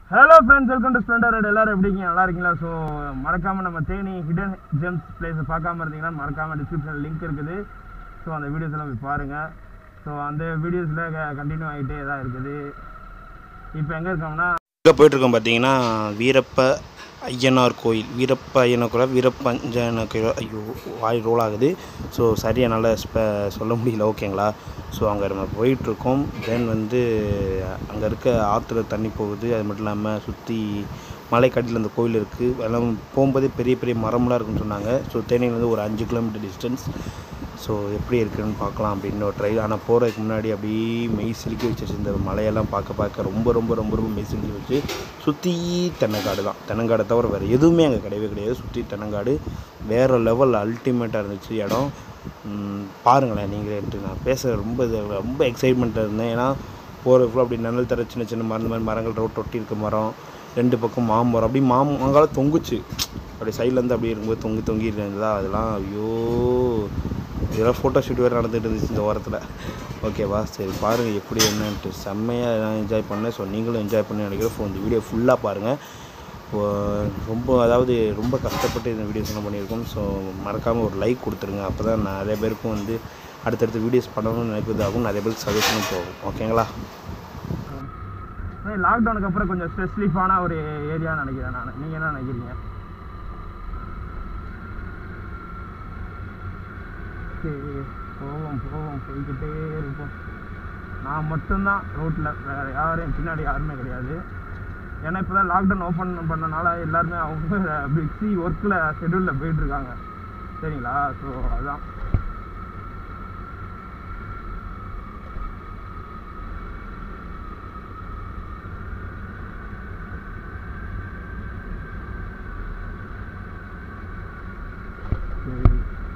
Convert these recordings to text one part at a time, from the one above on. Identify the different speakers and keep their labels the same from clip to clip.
Speaker 1: hello friends welcome to Splendor ride எல்லாரும் எப்படி இருக்கீங்க நல்லா இருக்கீங்களா ஸோ மறக்காம நம்ம தேனி ஹிடன் ஜெம்ஸ் பிளேஸை பார்க்காம இருந்தீங்கன்னா மறக்காம டிஸ்கிரிப்ஷனில் லிங்க் இருக்குது ஸோ அந்த வீடியோஸ் எல்லாம் போய் பாருங்க ஸோ அந்த வீடியோஸில் கண்டினியூ ஆகிட்டே தான் இருக்குது இப்போ எங்கே இருக்கோம்னா
Speaker 2: எங்கே போயிட்டுருக்கோம் பார்த்தீங்கன்னா வீரப்ப ஐயனார் கோயில் வீரப்ப ஐயனார் கோயில் வீரப்ப அஞ்சனார் கோயில் ஐயோ வாய் ரோல் ஆகுது ஸோ சரியாக நல்லா ஸ்ப சொல்ல முடியல ஓகேங்களா ஸோ அங்கே நம்ம போயிட்டுருக்கோம் தென் வந்து அங்கே இருக்க ஆற்றுல தண்ணி போகுது அது மட்டும் இல்லாமல் சுற்றி மலைக்காட்டில் அந்த கோயில் இருக்குது எல்லாம் போகும்போதே பெரிய பெரிய மரம்லாம் இருக்குன்னு சொன்னாங்க ஸோ தேனியிலேருந்து ஒரு அஞ்சு கிலோமீட்டர் டிஸ்டன்ஸ் ஸோ எப்படி இருக்குன்னு பார்க்கலாம் அப்படின்னு ஒரு ட்ரை ஆனால் போகிறதுக்கு முன்னாடி அப்படியே மெய் சிலுக்கி வச்சு இந்த மலையெல்லாம் பார்க்க பார்க்க ரொம்ப ரொம்ப ரொம்ப ரொம்ப மெய் சிலுக்கி வச்சு சுற்றி தென்னங்காடு தான் தென்னங்காடை தவிர வேறு எதுவுமே அங்கே கிடையவே கிடையாது சுற்றி தென்னங்காடு வேறு லெவல் அல்டிமேட்டாக இருந்துச்சு இடம் ம், பாருங்களேன் நீங்களே நான் பேச ரொம்ப இது- ரொம்ப எக்ஸைட்மெண்ட்டாக இருந்தேன் ஏன்னா போகிற ஃபுல்லாக அப்படி நிழல் தர சின்ன சின்ன மரம் இந்த மாதிரி மரங்கள் ரோட் ஒட்டி இருக்க மரம் ரெண்டு பக்கம் மாமரம் அப்படி மாம் மாங்கால தொங்குச்சு அப்படி சைட்லேருந்து அப்படி இருக்கும்போது தொங்கி தொங்கி இருந்ததா அதெல்லாம் ஐயோ இதெல்லாம் ஃபோட்டோ ஷூட் வேறு நடந்துகிட்டு இருந்துச்சு இந்த ஓரத்தில் ஓகேவா சரி பாருங்கள் எப்படி என்னன்ட்டு செம்மையாக நான் என்ஜாய் பண்ணேன் ஸோ நீங்களும் என்ஜாய் பண்ணி நினைக்கிறேன் ஸோ இந்த வீடியோ ஃபுல்லாக பாருங்கள் இப்போ ரொம்ப அதாவது ரொம்ப கஷ்டப்பட்டு இந்த வீடியோஸ் எல்லாம் பண்ணியிருக்கோம் ஸோ மறக்காமல் ஒரு லைக் கொடுத்துருங்க அப்போ தான் நிறைய பேருக்கும் வந்து அடுத்தடுத்த வீடியோஸ் பண்ணணும்னு நினைக்கிறதாகும் நிறைய பேருக்கு சஜஷனும் போகும் ஓகேங்களா
Speaker 1: லாக்டவுனுக்கு அப்புறம் கொஞ்சம் ஸ்ட்ரெஸ் ரிலீஃபான ஒரு ஏரியா நினைக்கிறேன் நான் நீங்கள் என்ன நினைக்கிறீங்க சரி போவோம் போவோம் போய்கிட்டே இருப்போம் நான் மட்டும்தான் ரோட்டில் வேறு யாரும் பின்னாடி யாருமே கிடையாது ஏன்னா இப்போ தான் லாக்டவுன் ஓப்பன் பண்ணனால எல்லாருமே அவங்க பிஸி ஒர்க்கில் ஷெடியூலில் போயிட்டுருக்காங்க சரிங்களா ஸோ அதுதான் சரி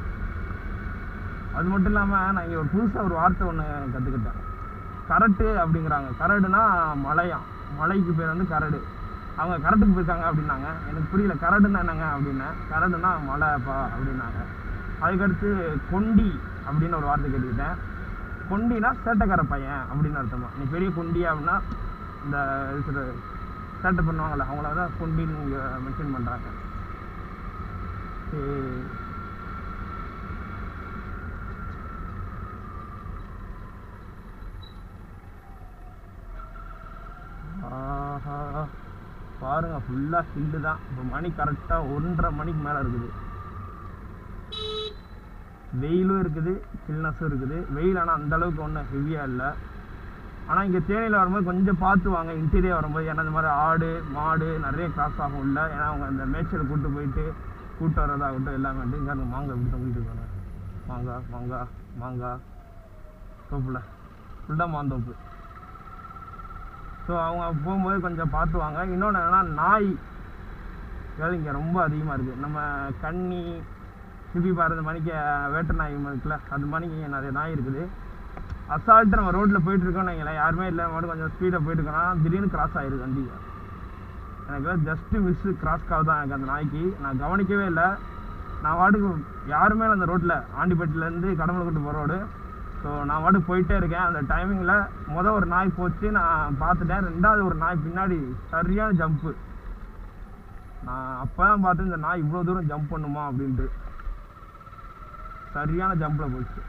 Speaker 1: அது மட்டும் இல்லாமல் நான் இங்கே ஒரு புதுசாக ஒரு வார்த்தை ஒன்று கற்றுக்கிட்டேன் கரட்டு அப்படிங்கிறாங்க கரடுனா மலையாம் மலைக்கு பேர் வந்து கரடு அவங்க கரட்டுக்கு போயிருக்காங்க அப்படின்னாங்க எனக்கு புரியல கரடுன்னா என்னங்க அப்படின்னேன் கரடுனா மலைப்பா அப்படின்னாங்க அதுக்கடுத்து கொண்டி அப்படின்னு ஒரு வார்த்தை கேட்டுக்கிட்டேன் கொண்டினா சேட்டைக்கார பையன் அப்படின்னு அர்த்தமா நீ பெரிய கொண்டி அப்படின்னா இந்த இது சொல்றது, சேட்டை பண்ணுவாங்கள்ல அவங்கள தான் கொண்டின்னு இங்கே மென்ஷன் பண்ணுறாங்க சரி ஆஹா பாருங்க ஃபுல்லாக ஹில்லு தான் இப்போ மணி கரெக்டாக ஒன்றரை மணிக்கு மேலே இருக்குது வெயிலும் இருக்குது சில்னஸும் இருக்குது வெயில் ஆனால் அந்த அளவுக்கு ஒன்றும் ஹெவியாக இல்லை ஆனால் இங்கே தேனியில் வரும்போது கொஞ்சம் பார்த்து வாங்க இன்டீரியர் வரும்போது ஏன்னா இந்த மாதிரி ஆடு மாடு நிறைய கிராஸ் ஆகும் இல்லை ஏன்னா அவங்க அந்த மேய்ச்சல் கூட்டு போயிட்டு கூட்டு வர்றதாகட்டும் எல்லாமே வந்து இங்கே மாங்காய் இப்படி தொங்கிட்டு இருக்காங்க மாங்காய் மாங்காய் மாங்காய் தோப்பில் ஃபுல்லாக மாந்தோப்பு ஸோ அவங்க போகும்போது கொஞ்சம் பார்த்து வாங்க இன்னொன்று என்னன்னா நாய் அதாவது இங்கே ரொம்ப அதிகமாக இருக்குது நம்ம கன்னி சுற்றி பாருந்த மணிக்கு வேட்டை நாய் இருக்குல்ல அது மணிக்கு இங்கே நிறைய நாய் இருக்குது அசால்ட்டு நம்ம ரோட்டில் போயிட்டு இருக்கோம்னு வைங்களேன் யாருமே இல்லை மட்டும் கொஞ்சம் ஸ்பீடாக போயிட்டு இருக்கோம்னா திடீர்னு கிராஸ் ஆயிடுது வண்டி எனக்கு ஜஸ்ட்டு மிஸ்ஸு கிராஸ் கால் தான் எனக்கு அந்த நாய்க்கு நான் கவனிக்கவே இல்லை நான் வாட்டுக்கு யாருமே இல்லை அந்த ரோட்டில் ஆண்டிப்பட்டிலேருந்து கடமலக்கட்டு போகிற ரோடு ஸோ நான் வாட்டுக்கு போயிட்டே இருக்கேன் அந்த டைமிங்கில் மொதல் ஒரு நாய் போச்சு நான் பார்த்துட்டேன் ரெண்டாவது ஒரு நாய் பின்னாடி சரியான ஜம்ப்பு நான் அப்போ தான் பார்த்து இந்த நாய் இவ்வளோ தூரம் ஜம்ப் பண்ணுமா அப்படின்ட்டு சரியான ஜம்பில் போச்சு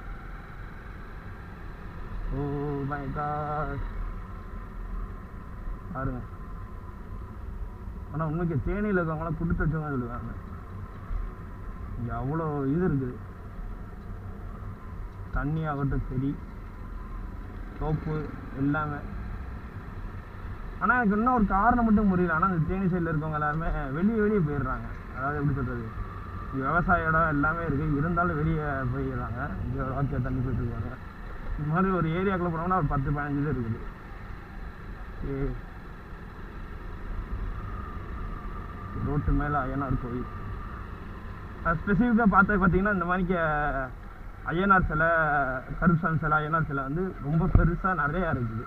Speaker 1: ஓ மை காட் பாருங்க ஆனால் உண்மைக்கு தேனியில் இருக்கவங்களாம் கொடுத்து வச்சவங்க சொல்லுவாங்க இங்கே அவ்வளோ இது இருக்குது தண்ணி ஆகட்டும் சரி சோப்பு எல்லாமே ஆனால் எனக்கு இன்னும் ஒரு காரணம் மட்டும் புரியல ஆனால் இந்த தேனி சைடில் இருக்கவங்க எல்லாருமே வெளியே வெளியே போயிடுறாங்க அதாவது எப்படி சொல்கிறது இங்கே விவசாய இடம் எல்லாமே இருக்குது இருந்தாலும் வெளியே போயிடுறாங்க இங்கே ஒரு வாக்கிய தண்ணி போயிட்டு இருக்காங்க இந்த மாதிரி ஒரு ஏரியாக்குள்ளே போனோம்னா ஒரு பத்து பதினஞ்சு இது இருக்குது ஏ ரோட்டு மேலே ஐயனார் கோயில் ஸ்பெசிஃபிக்காக பார்த்தது பார்த்தீங்கன்னா இந்த மாதிரிக்கு ஐயனார் சிலை கருப்சாமி சிலை ஐயனார் சிலை வந்து ரொம்ப பெருசாக நிறையா இருக்குது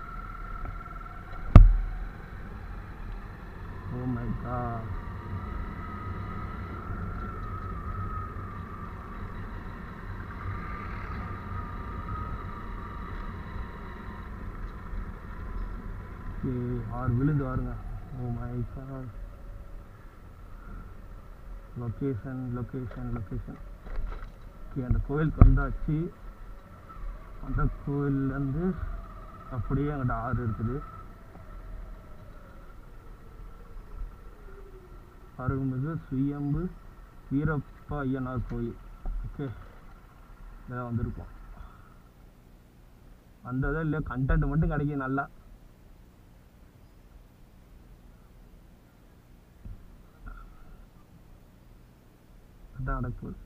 Speaker 1: ஓ மை காட் ஆறு விழுது பாருங்க oh my God location location location okay அந்த கோயிலுக்கு வந்தாச்சு அந்த கோயில்லேருந்து அப்படியே அங்கிட்ட ஆறு இருக்குது அருள்மிகு சுயம்பு வீரப்ப ஐயனார் கோயில் ஓகே இதான் வந்திருக்கோம் வந்ததே இல்லை கண்டென்ட் மட்டும் கிடைக்கும் நல்லா அதான் நடக்குது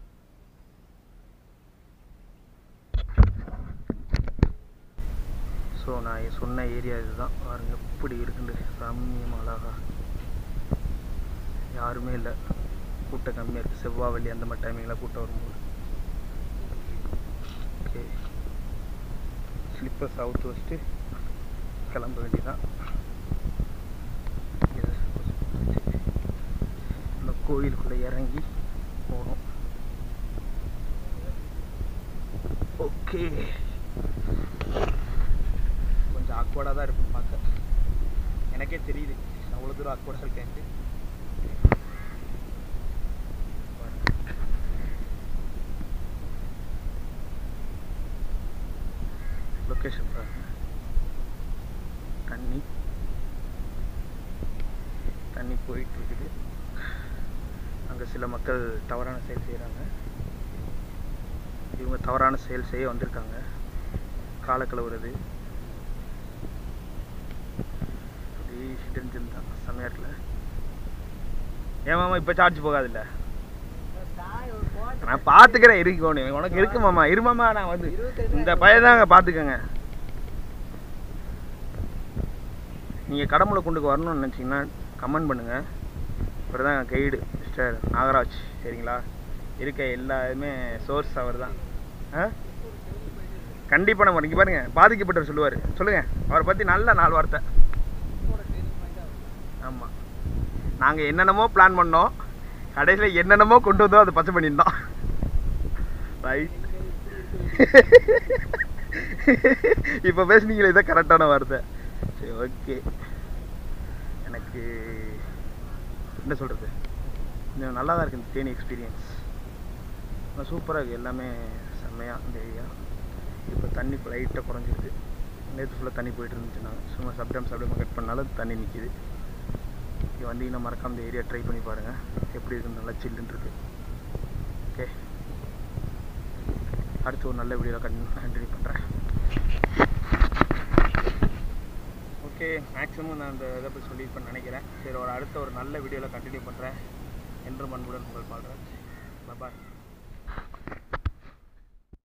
Speaker 2: ஸோ நான் சொன்ன ஏரியா இதுதான் பாருங்க எப்படி இருக்குண்டு ரம்மியம் அழகா யாருமே இல்லை கூட்டம் கம்மியாக இருக்குது செவ்வாய் வெள்ளி அந்த மாதிரி டைமிங்கில் கூட்டம் வரும்போது ஓகே ஸ்லிப்பர் சவுத் வச்சுட்டு கிளம்ப வேண்டியதான் இந்த கோயிலுக்குள்ளே இறங்கி போகணும் ஓகே கொஞ்சம் ஆக்வர்டாக தான் இருக்கும் பார்க்க எனக்கே தெரியுது அவ்வளோ தூரம் ஆக்வர்டாக இருக்கேன்ட்டு லொக்கேஷன் பாருங்க தண்ணி தண்ணி போயிட்டு இருக்குது அங்கே சில மக்கள் தவறான செயல் செய்கிறாங்க இவங்க தவறான செயல் செய்ய வந்திருக்காங்க காலை கழுவுறது அப்படியே ஹிடன் தான் செம்மையாக இருக்குல்ல ஏன் மாமா இப்போ சார்ஜ் போகாதுல்ல நான் பார்த்துக்கிறேன் இருக்கோன்னு உனக்கு இருக்கு மாமா இரு மாமா நான் வந்து இந்த பையதாங்க பார்த்துக்கங்க நீங்கள் கடம்புல கொண்டுக்கு வரணும்னு நினச்சிங்கன்னா கமெண்ட் பண்ணுங்கள் இவர் தான் கைடு மிஸ்டர் நாகராஜ் சரிங்களா இருக்க எல்லா இதுமே சோர்ஸ் அவர் தான் ஆ கண்டிப்பாக நம்ம இங்கே பாருங்க பாதிக்கப்பட்டவர் சொல்லுவார் சொல்லுங்கள் அவரை பற்றி நல்ல நாலு வார்த்தை ஆமாம் நாங்கள் என்னென்னமோ பிளான் பண்ணோம் கடைசியில் என்னென்னமோ கொண்டு வந்தோம் அதை பச்சை பண்ணியிருந்தோம் ரைட் இப்போ பேசுனீங்களே இதான் கரெக்டான வார்த்தை சரி ஓகே எனக்கு என்ன சொல்கிறது கொஞ்சம் நல்லா தான் இருக்குது இந்த தேனி எக்ஸ்பீரியன்ஸ் சூப்பராக இருக்குது எல்லாமே செம்மையாக இந்த ஏரியா இப்போ தண்ணி இப்போ லைட்டாக குறைஞ்சிருக்கு நேற்று ஃபுல்லாக தண்ணி போயிட்டு இருந்துச்சுனாங்க சும்மா சப்டம் சப்டமாக கட் பண்ணாலும் தண்ணி நிற்கிது இங்கே வந்தீங்கன்னா மறக்காம இந்த ஏரியா ட்ரை பண்ணி பாருங்கள் எப்படி இருக்குன்னு நல்லா சில்லுன்னு இருக்கு ஓகே அடுத்து ஒரு நல்ல வீடியோவில் கன் கண்டினியூ பண்ணுறேன் ஓகே மேக்ஸிமம் நான் இந்த இதை பற்றி சொல்லியிருப்பேன்னு நினைக்கிறேன் சரி ஒரு அடுத்த ஒரு நல்ல வீடியோவில் கண்டினியூ பண்ணுறேன் என்றும் அன்புடன் உங்கள் பாடுறேன் பாய்